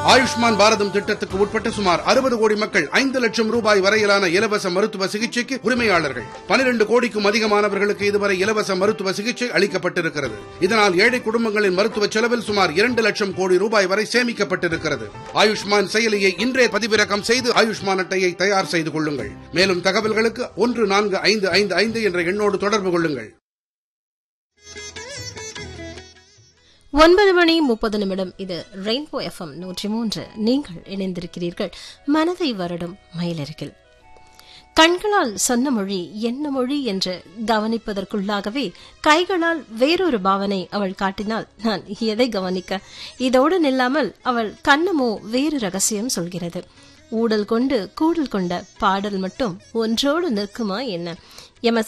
ஆயுஷ்மான் பாரதம் திட்டத்துக்கு உட்பட்ட சுமார் அறுபது கோடி மக்கள் ஐந்து லட்சம் ரூபாய் வரையிலான இலவச மருத்துவ சிகிச்சைக்கு உரிமையாளர்கள் பனிரெண்டு கோடிக்கும் அதிகமானவர்களுக்கு இதுவரை இலவச மருத்துவ சிகிச்சை அளிக்கப்பட்டிருக்கிறது இதனால் ஏழை குடும்பங்களின் மருத்துவ செலவில் சுமார் இரண்டு லட்சம் கோடி ரூபாய் வரை சேமிக்கப்பட்டிருக்கிறது ஆயுஷ்மான் செயலியை இன்றே பதிவிறக்கம் செய்து ஆயுஷ்மான் அட்டையை தயார் செய்து கொள்ளுங்கள் மேலும் தகவல்களுக்கு ஒன்று நான்கு ஐந்து ஐந்து ஐந்து என்ற எண்ணோடு தொடர்பு கொள்ளுங்கள் ஒன்பது மணி முப்பது நிமிடம் இது ரெயின்போ எஃப்எம் நூற்றி மூன்று நீங்கள் இணைந்திருக்கிறீர்கள் மனதை வருடும் மயிலருகில் கண்களால் சொன்ன மொழி என்ன மொழி என்று கவனிப்பதற்குள்ளாகவே கைகளால் வேறொரு பாவனை அவள் காட்டினால் நான் எதை கவனிக்க இதோடு நில்லாமல் அவள் கண்ணமோ வேறு ரகசியம் சொல்கிறது ஊடல் கொண்டு கூடல் கொண்ட பாடல் மட்டும் ஒன்றோடு நிற்குமா என்ன எம